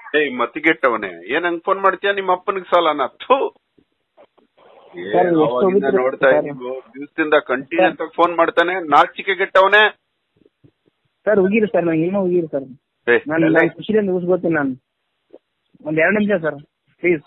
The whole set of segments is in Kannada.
ಏಯ್ ಮತಿಗೆಟ್ಟವನೇ ಏನ್ ಹಂಗ್ ಫೋನ್ ಮಾಡ್ತೀಯ ನಿಮ್ಮ ಅಪ್ಪನಿಗೆ ಸಾಲನ ಥೂ ಏ, ಸರ್, ಎಷ್ಟು ಅವಾಗಿಂದ ಹೋಗಿದ್ರಿ ನೋಡ್ತಾ ಸರ್? ಇದ್ದೀವಿ ದಿವಸದಿಂದ ಕಂಟಿನ್ಯೂಸ್ ಆಗಿ ಫೋನ್ ಮಾಡ್ತಾನೆ ನಾಚಿಕೆ ಗೆಟ್ಟವನೇ ಸರ್ ಹೋಗಿರಿ ಸರ್ ನಂಗೆ ಇನ್ನೂ ಹೋಗಿರಿ ಸರ್ ಏ, ನಾನು ಎಲ್ಲ- ನಾನು ಖುಷಿಯಿಂದ ಉಗಿಸ್ಕೋತೀನಿ ನಾನು ಒಂದ್ ಎರಡು ನಿಮಿಷ ಸರ್ ಪ್ಲೀಸ್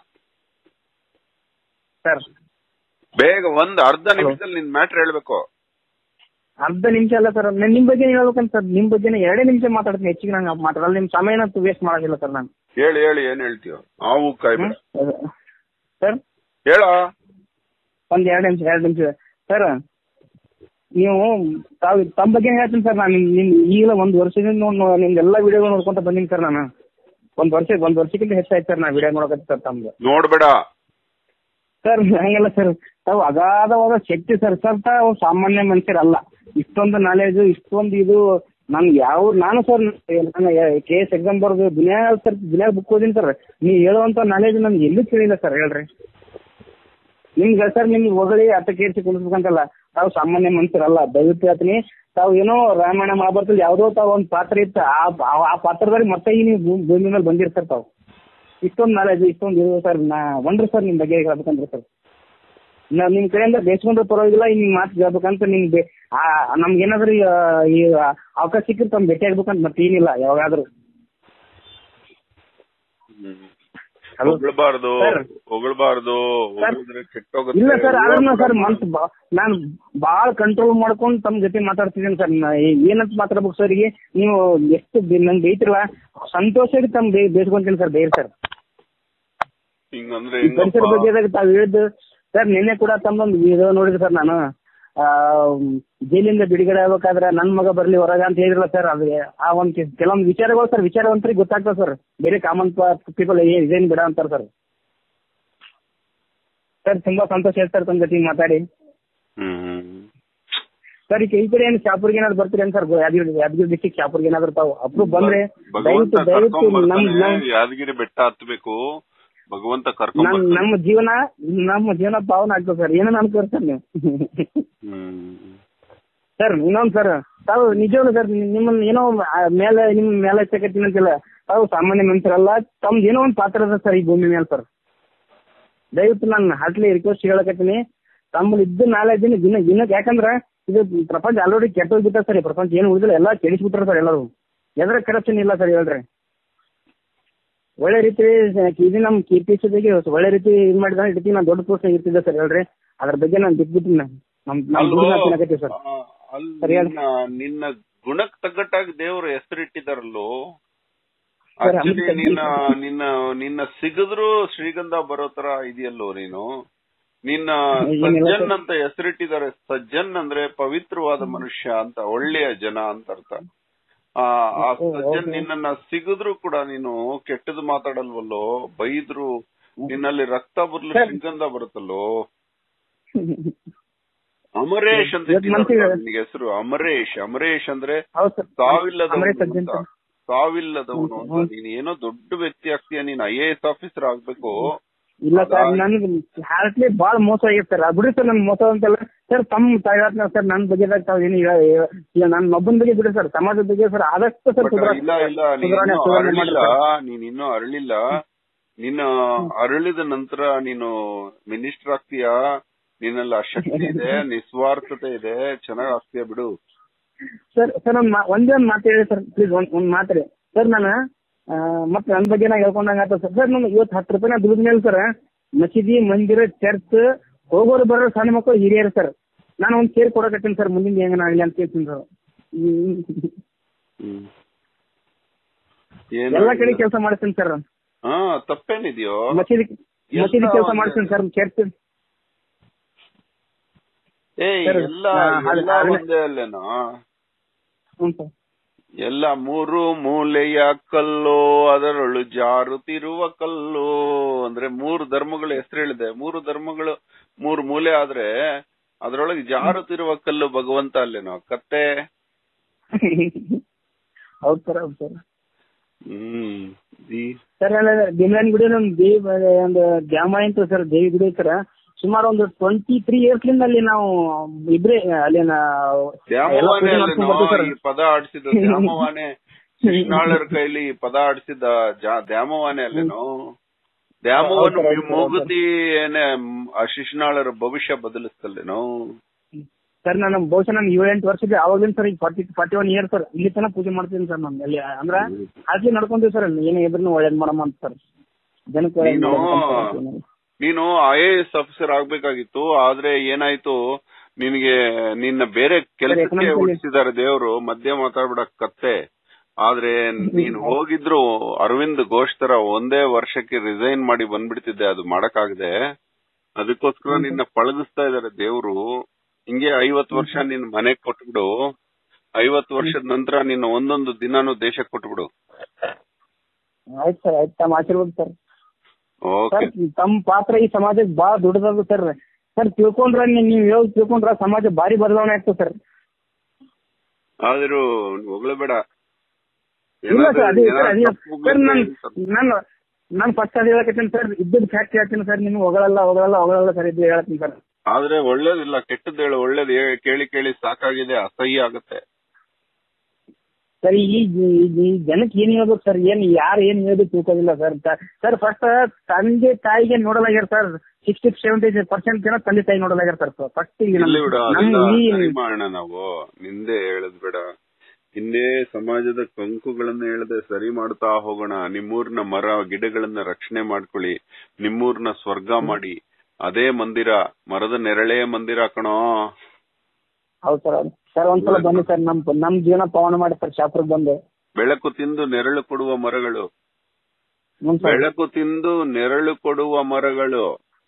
ಸರ್ ಬೇಗ ಒಂದ್ ಅರ್ಧ ನಿಮಿಷದಲ್ಲಿ ನಿನ್ ಮ್ಯಾಟ್ರ್ ಹೇಳ್ಬೇಕು ಅರ್ಧ ನಿಮಿಷ ಅಲ್ಲ ಸರ್ ನಾನು ನಿಮ್ ಬಗ್ಗೆ ಹೇಳ್ಬೇಕಂತ ಸರ್ ನಿಮ್ ಬಗ್ಗೆ ಎರಡೇ ನಿಮಿಷ ಮಾತಾಡ್ತೀನಿ ಹೆಚ್ಚಿಗೆ ನಂಗೆ ಮಾತಾಡಲ್ಲ ನಿಮ್ ಸಮಯನ ವೇಸ್ಟ್ ಮಾಡೋದಿಲ್ಲ ಸರ್ ನಾನು ಹೇಳಿ ಹೇಳಿ ಏನ್ ಹೇಳ್ತೀಯ ಹಾವು ಕಾಯ್ಬೇಡ ಸರ್ ಹೇಳ ಒಂದ್ ಎರಡು ನಿಮಿಷ ಎರಡು ನಿಮಿಷ ಸರ್ ನೀವು ತಾವು ತಮ್ಮ ಬಗ್ಗೆ ಹೇಳ್ತೀನಿ ಸರ್ ನಾನು ನಿಮ್ ಈಗಲೇ ಒಂದ್ ವರ್ಷದಿಂದ ನೋಡ್- ನಿಮ್ದು ಎಲ್ಲಾ ವಿಡಿಯೋಗಳು ನೋಡ್ಕೊಂತ ಬಂದೀನಿ ಸರ್ ನಾನು ಒಂದ್ ವರ್ಷ ಒಂದ್ ವರ್ಷಕ್ಕಿಂತ ಹೆಚ್ಚಾಯ್ತು ಸರ್ ನಾ ವಿಡಿಯೋ ನೋಡಕತ್ತಿ ಸರ್ ತಮ್ದು ನೋಡ್ಬೇಡ ಸರ್ ಹಂಗಲ್ಲ ಸರ್ ತಾವು ಅಗಾಧವಾದ ಶಕ್ತಿ ಸರ್ ಸರ್ ತಾವು ಸಾಮಾನ್ಯ ಮನುಷ್ಯರಲ್ಲ ಇಷ್ಟೊಂದು ನಾಲೆಜ್ ಇಷ್ಟೊಂದು ಇದು ನಾನು ಯಾವ ನಾನು ಸರ್ ನಾನು ಕೆ ಎಸ್ ಎಕ್ಸಾಮ್ ಬರೋದು ದುನಿಯಾ ಸರ್ ದುನಿಯಾ ಬುಕ್ ಓದಿನಿ ಸರ್ ನೀವು ಹೇಳುವಂತ ನಾಲೆಜ್ ನನ್ಗೆ ಎಲ್ಲೂ ಕೇಳಿಲ್ಲ ಸರ್ ಹೇಳ್ರಿ ನಿಮ್ಗೆ ಸರ್ ನಿಮ್ಗೆ ಹೊಗಳಿ ಅಟ್ಟಕ್ಕೇರಿಸಿ ಕುಣಿಸ್ಬೇಕಂತಲ್ಲ ತಾವು ಸಾಮಾನ್ಯ ಮನುಷ್ಯರಲ್ಲ ದಯವಿಟ್ಟು ಹೇಳ್ತೀನಿ ತಾವು ಏನೋ ರಾಮಾಯಣ ಮಹಾಭಾರತದಲ್ಲಿ ಯಾವುದೋ ತಾವು ಒಂದು ಪಾತ್ರ ಇತ್ತು ಆ ಆ- ಆ ಪಾತ್ರದಲ್ಲಿ ಮತ್ತೆ ಈ ನೀವು ಭೂ- ಭೂಮಿ ಮೇಲೆ ಬಂದಿರ್ತಾರೆ ತಾವು ಇಷ್ಟೊಂದು ನಾಲೆಜ್ ಇಷ್ಟೊಂದು ಇದು ಸರ್ ನಾ ಒಂದ್ರಿ ಸರ್ ನಿಮ್ ಬಗ್ಗೆ ಹೇಳ್ಬೇಕಂದ್ರೆ ಸರ್ ನಾವ್ ನಿಮ್ ಕಡೆಯಿಂದ ಬೇಸ್ಕೊಂಡ್ರೆ ಪರವಾಗಿಲ್ಲ ಈ ನಿಮ್ ಮಾತು ಹೇಳ್ಬೇಕಂತ ನಿಮ್ಗೆ ನಮ್ಗೆ ಏನಾದ್ರು ಈ, ಈ ಅವಕಾಶ ಸಿಕ್ಕಿದ್ರೆ ತಮ್ಮ ಭೇಟಿ ಆಗ್ಬೇಕಂತ ಮತ್ತೆ ಏನಿಲ್ಲ ಯಾವಾಗಾದ್ರೂ Hello? ಹೊಗಳ್ಬಾರ್ದು Sir. ಹೊಗಳ್ಬಾರ್ದು Sir. ಹೊಗಳಿದ್ರೆ ಕೆಟ್ಟೋಗುತ್ತೆ ಇಲ್ಲ ಸರ್ ಆದ್ರೂ ಸರ್ ಇವಾಗ ಮನ್ಸ್ ನಾನು ಬಾಳ ಕಂಟ್ರೋಲ್ ಮಾಡ್ಕೊಂಡು ತಮ್ಮ ಜೊತೆ ಮಾತಾಡ್ತಿದ್ದೀನಿ ಸರ್ ಏನಂತ ಮಾತಾಡ್ಬೇಕು ಸರ್ ಈಗ ನೀವು ಎಷ್ಟು ಬೆ- ನಂಗೆ ಬೈತಿರಲ್ಲ ಸಂತೋಷವಾಗಿ ತಮ್ಮ ಬೇ ಬೇಸ್ಕೊಂತೀನಿ ಸರ್ ಬೇರೆ ಸರ್ ಹಿಂಗಂದ್ರೆ ಈ ಪರಿಸರ ಹೆಂಗಪ್ಪ? ಬಗ್ಗೆ ತಾವು ಹೇಳಿದ್ದು ಸರ್ ನಿನ್ನೆ ಕೂಡ ತಮ್ಮೊಂದು ವಿಡಿಯೋ ನೋಡಿದ್ರಿ ಸರ್ ನಾನು ಆ, ಜೈಲಿಂದ ಬಿಡುಗಡೆ ಆಗ್ಬೇಕಾದ್ರೆ ನನ್ ಮಗ ಬರ್ಲಿ ಹೊರಗ ಅಂತ ಹೇಳಿದ್ರಲ್ಲ ಸರ್ ಅದು ಆ ಒಂದ್ ಕೆ- ಕೆಲವೊಂದು ವಿಚಾರಗಳು ಸರ್ ವಿಚಾರವಂತರಿಗೆ ಗೊತ್ತಾಗ್ತದೆ ಸರ್ ಬೇರೆ ಕಾಮನ್ ಪೀಪಲ್ ಇದೇನ್ ಬಿಡ ಅಂತಾರ ಸರ್ ಸರ್ ತುಂಬಾ ಸಂತೋಷ ಆಯ್ತು ಸರ್ ತಮ್ಮ ಜೊತೆ ಮಾತಾಡಿ ಹ್ಮ್ ಹ್ಮ್. ಸರ್ ಈಗ ಈ ಕಡೆ ಏನು ಶಾಪುರ್ಗೆ ಏನಾದ್ರು ಬರ್ತೀರಿ ಸರ್ ಯಾದಗಿರಿ ಯಾದಗಿರಿ ಡಿಸ್ಟಿಕ್ ಶಾಪುರ್ಗೆ ಏನಾದ್ರು ತಾವು ಅಪ್ರೂವ್ ಬಂದ್ರೆ ಭಗವಂತ ದಯವಿಟ್ಟು ದಯವಿಟ್ಟು ಕರ್ಕೊಂಡ್ ನಮ್ ಬರ್ತಾನೆ, ನಮ್ ಯಾದಗಿರಿ ಬೆಟ್ಟ ಹತ್ಬೇಕು ಭಗವಂತ ಕರ್ಕೊಂಡ್ ನಮ್ ಬರ್ತಾನೆ. ನಮ್ಮ ಜೀವನ ನಮ್ಮ ಜೀವನ ಪಾವನ ಆಗ್ತದೆ ಸರ್ ಏನೋ ಅನ್ಕೋರಿ ಸರ್ ನೀವು ಹ್ಮ್ ಸರ್ ಇನ್ನೊಂದು ಸರ್ ತಾವು ನಿಜವಾಗ್ಲು ಸರ್ ನಿಮ್ಮನ್ನ ಏನೋ ಆ ಮೇಲೆ ನಿಮ್ ಮೇಲೆ ಎಚ್ಚಕತ್ತೀನಿ ಅಂತಿಲ್ಲ ತಾವು ಸಾಮಾನ್ಯ ಮನುಷ್ಯರಲ್ಲ ತಮ್ದು ಏನೋ ಒಂದು ಪಾತ್ರ ಅದ ಸರ್ ಈ ಭೂಮಿ ಮೇಲೆ ಸರ್ ದಯವಿಟ್ಟು ನಾನು ಹಾಟ್ಲಿ ರಿಕ್ವೆಸ್ಟ್ ಹೇಳಕತ್ತೀನಿ ತಮ್ಮಲ್ಲಿ ಇದ್ದ ನಾಲೆಜ್ ದಿನ ದಿನಕ್ಕೆ ಯಾಕಂದ್ರೆ ಇದು ಪ್ರಪಂಚ ಆಲ್ರೆಡಿ ಕೆಟ್ಟೋಗ್ಬಿಟ್ಟ ಸರ್ ಈ ಪ್ರಪಂಚ ಏನು ಉಳಿದಿಲ್ಲ ಎಲ್ಲ ಕೆಡಿಸ್ಬಿಟ್ರ ಸರ್ ಎಲ್ಲರೂ ಎದ್ರ ಕರಪ್ಷನ್ ಇಲ್ಲ ಸರ್ ಹೇಳ್ರಿ ಒಳ್ಳೆ ರೀತಿ ಇದು ನಮ್ಮ ಕೀರ್ತಿ ಬಗ್ಗೆ ಒಳ್ಳೆ ರೀತಿ ಇದು ಮಾಡಿದ್ರೆ ಈ ರೀತಿ ನಾನು ದೊಡ್ಡ ಪೋಸ್ಟ್ ಇರ್ತಿದ್ದೆ ಸರ್ ಹೇಳ್ರಿ ಅದ್ರ ಬಗ್ಗೆ ನಾನು ಬಿಟ್ಬಿಟ್ಟಿನಿ ನಾನು ನಮ್ ನಮ್ ಅಲ್ವೋ, ದುಡ್ಡನ್ನ ತಿನ್ನಕತ್ತೀವಿ ಸರ್ ಆ, ಅಲ್ ಸರಿ ಹೇಳಿ. ನಿನ್ನ ನಿನ್ನ ಗುಣಕ್ ತగ్గಟ್ಟಾಗಿ ದೇವರು ಹೆಸರಿಟ್ಟಿದಾರಲ್ಲೋ ಸರ್, ಆಕ್ಚುಲಿ ಅಂತ- ನಿನ್ನ ನಿನ್ನ ನಿನ್ನ ಸಿಗದ್ರು ಶ್ರೀಗಂಧ ಬರೋ ತರ ಇದೆಯಲ್ಲೋ ನೀನು ನಿನ್ನ ಏನಿಲ್ಲ ಸಜ್ಜನ್ ಸರ್. ಅಂತ ಹೆಸರಿಟ್ಟಿದ್ದಾರೆ ಸಜ್ಜನ್ ಅಂದ್ರೆ ಪವಿತ್ರವಾದ ಮನುಷ್ಯ ಅಂತ ಒಳ್ಳೆಯ ಜನ ಅಂತ ಅರ್ಥ ಆ ಆ ಓ, ಸಜ್ಜನ್ ಓಕೆ. ನಿನ್ನನ್ನ ಸಿಗಿದ್ರು ಕೂಡ ನೀನು ಕೆಟ್ಟದ್ದು ಮಾತಾಡಲ್ವಲ್ಲೋ ಬೈದ್ರು ನಿನ್ನಲ್ಲಿ ರಕ್ತ ಬರ್ಲು ಸರ್. ಶ್ರೀಗಂಧ ಬರುತ್ತಲ್ಲೋ ಅಮರೇಶ್ ಅಂತ ಇವತ್ತು ಮನ್ಸಿಗೆ- ನಿನಗೆ ಹೆಸರು ಅಮರೇಶ್ ಅಮರೇಶ್ ಅಂದ್ರೆ ಹೌದು ಸರ್ ಸಾವಿಲ್ಲದವನು ಅಮರೇಶ್ ಸಜ್ಜನ್ ಅಂತ. ಸರ್. ಸಾವಿಲ್ಲದವನು ಅಂತ ಹ್ಮ್. ನೀನ್ ಏನೋ ದೊಡ್ಡ ವ್ಯಕ್ತಿ ಆಗ್ತೀಯ ನೀನ್ ಐ ಎ ಎಸ್ ಆಫೀಸರ್ ಆಗ್ಬೇಕು ಇಲ್ಲ ಸರ್ ಅದಾ- ನನ್ಗೆ ಹಾರ್ಟ್ಲಿ ಬಾಳ ಮೋಸ ಆಗೈತೆ ಸರ್ ಅದು ಬಿಡಿ ಸರ್ ನನ್ ಮೋಸ ಅಂತಲ್ಲ ಸರ್ ತಮ್ಮ ತಾಯಿನ ಸರ್ ನನ್ ಬಗ್ಗೆ ತಾವ್ ಏನು ಇಲ್ಲ ನನ್ ಒಬ್ಬನ ಬಗ್ಗೆ ಬಿಡಿ ಸರ್ ಸಮಾಜದ ಬಗ್ಗೆ ಸರ್ ಆದಷ್ಟು ಸರ್ ಬಟ್ ಸುಧಾರ- ಇಲ್ಲ ಇಲ್ಲ ನೀನ್ ಸುಧಾರಣೆ ಇನ್ನೂ ಸುಧಾರಣೆ ಅರಳಿಲ್ಲ ಮಾಡಿ ನೀನ್ ಇನ್ನೂ ಅರಳಿಲ್ಲ ನಿನ್ನ ಅರಳಿದ ನಂತರ ನೀನು ಮಿನಿಸ್ಟರ್ ಆಗ್ತೀಯಾ ನಿನ್ನಲ್ಲಿ ಆ ಶಕ್ತಿ ಇದೆ ನಿಸ್ವಾರ್ಥತೆ ಇದೆ ಚೆನ್ನಾಗ್ ಆಗ್ತೀಯ ಬಿಡು ಸರ್ ಸರ್ ಒಂದ್ ಮಾ- ಒಂದೇ ಒಂದ್ ಮಾತು ಹೇಳಿ ಸರ್ ಪ್ಲೀಸ್ ಒಂದ್ ಒಂದ್ ಮಾತ್ರಿ ಸರ್ ನಾನು ಆ, ಮತ್ತೆ ನನ್ ಬಗ್ಗೆ ನಾ ಹೇಳ್ಕೊಂಡಂಗ ಆತ ಸರ್ ಸರ್ ನಾನು ಇವತ್ತು ಹತ್ತು ರೂಪಾಯಿನ ದುಡಿದ ಮೇಲೆ ಸರ್ ಮಸೀದಿ ಮಂದಿರ ಚರ್ಚ್ ಹೋಗೋರು ಬರೋ ಸಣ್ಣ ಮಕ್ಕಳು ಹಿರಿಯರು ಸರ್ ನಾನು ಒಂದ್ ಸೇರ್ ಕೊಡಕತ್ತೀನಿ ಸರ್ ಮುಂದಿನ ಹೆಂಗ ಆಗಲಿ ಅಂತ ಹೇಳ್ತೀನಿ ಸರ್ ಹ್ಮ್. ಹ್ಮ್ ಏನು ಎಲ್ಲಾ ಕಡೆ ಕೆಲಸ ಮಾಡ್ತೀನಿ ಸರ್ ಹಾ ತಪ್ಪೇನಿದೆಯೋ ಮಸೀದಿ ಎಲ್ಲ ಮಸೀದಿ ಕೆಲಸ ಒಂದೇ. ಮಾಡ್ತೀನಿ ಸರ್ ಚರ್ಚ್ ಏಯ್ ಸರ್, ಎಲ್ಲ ಆ, ಹಾಗೆ- ಎಲ್ಲ ಹಾಗೆ- ಒಂದೇ ಅಲ್ಲೇನೋ ಹ್ಞೂ ಸರ್ ಎಲ್ಲ ಮೂರು ಮೂಲೆಯ ಕಲ್ಲು ಅದರೊಳು ಜಾರುತ್ತಿರುವ ಕಲ್ಲು ಅಂದ್ರೆ ಮೂರು ಧರ್ಮಗಳ ಹೆಸರು ಹೇಳಿದೆ ಮೂರು ಧರ್ಮಗಳು ಮೂರು ಮೂಲೆ ಆದ್ರೆ ಅದರೊಳಗೆ ಜಾರುತ್ತಿರುವ ಕಲ್ಲು ಭಗವಂತ ಅಲ್ಲೇನೋ ಕತ್ತೆ ಹೌದು ಸರ್ ಹೌದು ಸರ್ ಹ್ಮ್ ಈ- ಸರ್ ದಿನ ಗುಡಿ ಒಂದು ದೇವಿ ಒಂದು ಡ್ಯಾಮ ಅಂತ ಸರ್ ದೇವಿ ಗುಡಿ ಸರ್ ಸುಮಾರು ಒಂದು ಟ್ವೆಂಟಿ ತ್ರೀ ಇಯರ್ಸ್ಲಿಂದ ಅಲ್ಲಿ ನಾವು ಇಬ್ರೇ ಅಲ್ಲಿ ನಾ- ಎಲ್ಲ ದ್ಯಾಮವ್ವಾನೇ ಪೂಜೆ ಅಲ್ಲೇನೋ ಮಾಡ್ಕೊಂಡ್ ಬರ್ತೀವಿ ಸರ್ ಈ ಪದ ಆಡಿಸಿದ ದ್ಯಾಮವಾನೆ ಶಿಶುನಾಳರ ಕೈಲಿ ಪದ ಆಡಿಸಿದ ಜಾ- ದ್ಯಾಮವ್ವನೇ ಅಲ್ಲೇನೋ ದ್ಯಾಮವ್ವನು ಹೌದು, ಹೌದು, ಹೌದು. ಮೂಗುತಿ ಏನೇ ಮ್, ಆ ಶಿಶುನಾಳರ ಭವಿಷ್ಯ ಬದಲಿಸ್ತಲ್ಲೇನೋ ಸರ್ ನಾನು ಬಹುಶಃ ನಾನು ಏಳೆಂಟು ವರ್ಷದ ಅವಾಗಿನ ಸರ್ ಈಗ forty forty one year sir ಇಲ್ಲಿ ತನಕ ಪೂಜೆ ಮಾಡ್ತೀನಿ ಸರ್ ನಾನು ಅಲ್ಲಿ ಅಂದ್ರ ಹಾಗೆ ನಡ್ಕೊಂತೀವಿ ಸರ್ ಅಲ್ಲಿ ಏನೇ ಇದ್ರು ಒಳ್ಳೇದ್ ಮಾಡಮ್ಮ ಅಂತ ಸರ್ ಜನಕ್ಕೆ ಒಳ್ಳೇದ್ ನೀನು ಮಾಡಮ್ಮ ಅಂತ ಸರ್. ನೀನು ಐ ಎ ಎಸ್ ಆಫೀಸರ್ ಆಗ್ಬೇಕಾಗಿತ್ತು ಆದ್ರೆ ಏನಾಯ್ತು ನಿನಗೆ ನಿನ್ನ ಬೇರೆ ಕೆಲಸಕ್ಕೆ economically- ಹುಟ್ಟಿಸಿದಾರೆ ದೇವರು ಮಧ್ಯ ಮಾತಾಡ್ಬಿಡ ಕತ್ತೆ ಆದ್ರೆ ನೀನ್ ಹೋಗಿದ್ರು ಅರವಿಂದ್ ಘೋಷ್ ತರ ಒಂದೇ ವರ್ಷಕ್ಕೆ ರಿಸೈನ್ ಮಾಡಿ ಬಂದ್ಬಿಡ್ತಿದ್ದೆ ಅದು ಮಾಡಕ್ಕಾಗದೆ ಅದಕ್ಕೋಸ್ಕರ ನಿನ್ನ ಪಳಗಿಸ್ತಾ ಇದಾರೆ ದೇವ್ರು ಹಿಂಗೆ ಐವತ್ ವರ್ಷ ನಿನ್ ಮನೆಗ್ ಕೊಟ್ಬಿಡು ಐವತ್ ವರ್ಷದ ನಂತರ ನಿನ್ನ ಒಂದೊಂದು ದಿನಾನು ದೇಶಕ್ಕೆ ಕೊಟ್ಬಿಡು ಆಯ್ತು ಸರ್ ಆಯ್ತು ತಮ್ಮ ಆಶೀರ್ವಾದ ಸರ್ ಓಕೆ ಸರ್ ತಮ್ಮ ಪಾತ್ರ ಈ ಸಮಾಜಕ್ಕೆ ಬಹಳ ದೊಡ್ಡದದು ಸರ್ ಸರ್ ತಿಳ್ಕೊಂಡ್ರ ನೀವ್ ನೀವ್ ಹೇಳೋದ್ ತಿಳ್ಕೊಂಡ್ರ ಸಮಾಜ ಭಾರಿ ಬದಲಾವಣೆ ಆಗ್ತದೆ ಸರ್ ಆದ್ರೂ ಹೊಗಳಬೇಡ ಇಲ್ಲ ಸರ್ ಅದೇ ಸರ್ ಅದೇ ಸರ್ ನನ್ ಏನಾದ್ರು ನಾನು ನಾನು ಫಸ್ಟ್ ಅದೇ ಹೇಳಕತ್ತೀನಿ ಸರ್ ಇದ್ದದ್ ಫ್ಯಾಕ್ಟ್ ಹೇಳ್ತೀನಿ ಸರ್ ನಿಮ್ಗೆ ಹೊಗಳಲ್ಲ ಹೊಗಳಲ್ಲ ಹೊಗಳಲ್ಲ ಸರ್ ಇದು ಹೇಳ್ತೀನಿ ಸರ್ ಆದ್ರೆ ಒಳ್ಳೇದಿಲ್ಲ ಕೆಟ್ಟದ್ದು ಹೇಳು ಒಳ್ಳೇದು ಹೇ- ಕೇಳಿ ಕೇಳಿ ಸಾಕಾಗಿದೆ ಅಸಹ್ಯ ಆಗುತ್ತೆ ಸರ್ ಈ ಈ- ಈ ಜನಕ್ಕೆ ಏನ್ ಹೇಳ್ಬೇಕು ಸರ್ ಏನ್ ಯಾರು ಏನ್ ಹೇಳೋದು ತಿಳ್ಕೋದಿಲ್ಲ ಸರ್ ಸರ್ ಫಸ್ಟ್ ತಂದೆ ತಾಯಿಗೆ ನೋಡಲಾಗ್ಯಾರ ಸರ್ ಸಿಕ್ಸ್ಟಿ ಸೆವೆಂಟಿ ಪರ್ಸೆಂಟ್ ಜನ ತಂದೆ ತಾಯಿ ನೋಡಲಾಗ್ಯಾರ ಸರ್ ಫಸ್ಟ್ ಈಗ ಇಲ್ಲಿ ಬಿಡು ಅದೆಲ್ಲ ನಮ್ ಈ ಸರಿ ಮಾಡೋಣ ನಾವು ನಿಂದೆ ಹೇಳದ್ ಬೇಡ ಹಿಂದೆ ಸಮಾಜದ ಕಂಕುಗಳನ್ನ ಹೇಳದೆ ಸರಿ ಮಾಡ್ತಾ ಹೋಗೋಣ ನಿಮ್ಮೂರ್ನ ಮರ ಗಿಡಗಳನ್ನ ರಕ್ಷಣೆ ಮಾಡ್ಕೊಳ್ಳಿ ನಿಮ್ಮೂರ್ನ ಸ್ವರ್ಗ ಮಾಡಿ ಅದೇ ಮಂದಿರ ಮರದ ನೆರಳೇ ಮಂದಿರ ಕಣೋ ಹೌದು ಸರ್ ಹೌದು ಸರ್ ಒಂದ್ಸಲ ಬನ್ನಿ ಸರ್ ನಮ್ ನಮ್ ಜೀವನ ಪವನ ಮಾಡಿ ಸರ್ ಶಾಪುರಕ್ಕೆ ಬಂದೆ ಬೆಳಕು ತಿಂದು ನೆರಳು ಕೊಡುವ ಮರಗಳು ಹ್ಞೂ ಸರ್ ಬೆಳಕು ತಿಂದು ನೆರಳು ಕೊಡುವ ಮರಗಳು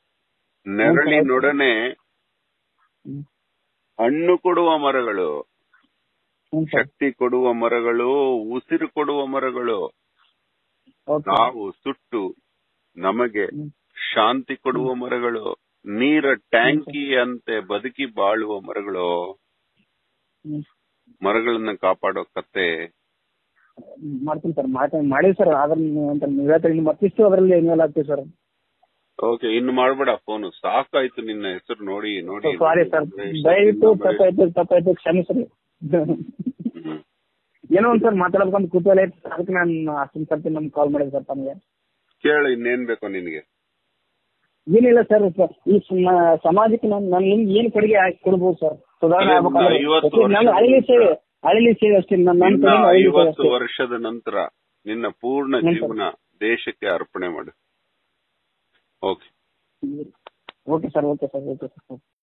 ನೆರಳಿನೊಡನೆ ಹ್ಮ್. ಹಣ್ಣು ಕೊಡುವ ಮರಗಳು ಹ್ಞೂ ಸರ್ ಶಕ್ತಿ ಕೊಡುವ ಮರಗಳು ಉಸಿರು ಕೊಡುವ ಮರಗಳು ಓಕೆ ನಾವು ಸುಟ್ಟು ನಮಗೆ ಹ್ಮ್. ಶಾಂತಿ ಕೊಡುವ ಮರಗಳು ನೀರ ಟ್ಯಾಂಕಿಯಂತೆ ಬದುಕಿ ಬಾಳುವ ಮರಗಳು ಹ್ಮ್. ಮರಗಳನ್ನ ಕಾಪಾಡೋ ಕತ್ತೆ ಮಾಡ್ತೀನಿ ಸರ್ ಮಾಡ್ತೀನಿ ಮಾಡಿವಿ ಸರ್ ಆದ್ರೆ ನೀವು ಅಂತ ನೀವು ಹೇಳ್ತೀರಿ ಇನ್ನು ಮತ್ತಿಷ್ಟು ಅದರಲ್ಲಿ ಇನ್ವಾಲ್ವ್ ಆಗ್ತೀವಿ ಸರ್ ಓಕೆ ಇನ್ನು ಮಾಡ್ಬೇಡ ಫೋನು ಸಾಕಾಯ್ತು ನಿನ್ನ ಹೆಸರು ನೋಡಿ ನೋಡಿ ಸಾರಿ ಸರ್ ದಯವಿಟ್ಟು ತಪ್ಪಾಯ್ತು ತಪ್ಪಾಯ್ತು ಕ್ಷಮಿಸ್ರಿ ಹ್ಮ್. ಏನೋ ಒಂದ್ ಸರ್ ಮಾತಾಡ್ಬೇಕಂತ ಕುತೂಹಲ ಇತ್ತು ಅದಕ್ಕೆ ನಾನು ಅಷ್ಟೊಂದು ಸರ್ತಿ ನಮ್ಗೆ ಕಾಲ್ ಮಾಡಿದೆ ಸರ್ ತಮಗೆ ಕೇಳು ಇನ್ನೇನ್ ಬೇಕೋ ನಿನ್ಗೆ ಏನಿಲ್ಲ ಸರ್ ಈ ಸಮ- ಸಮಾಜಕ್ಕೆ ನಾನು ನಾನು ನಿಮ್ಗೆ ಏನ್ ಕೊಡುಗೆ ಹಾಕಿ ಕೊಡ್ಬೋದು ಸರ್ ಸುಧಾರಣೆ ಅದೇ ಆಗ್ಬೇಕಂದ್ರೆ ಐವತ್ತು ಯಾಕೆ ನಾನು ವರ್ಷದ ಅಳಿಲಿ ಸೇವೆ ಅಳಿಲಿ ಸೇವೆ ಅಷ್ಟೇ ನನ್ನ ನನ್ನ ನಿನ್ನ ಕಡೆಯಿಂದ ಅಳಿಲಿ ಸೇವೆ ಐವತ್ತು ಅಷ್ಟೇ ವರ್ಷದ ನಂತರ ನಿನ್ನ ಪೂರ್ಣ ಹ್ಮ್ ಸರ್. ಜೀವನ ದೇಶಕ್ಕೆ ಅರ್ಪಣೆ ಮಾಡು okay okay sir okay sir okay sir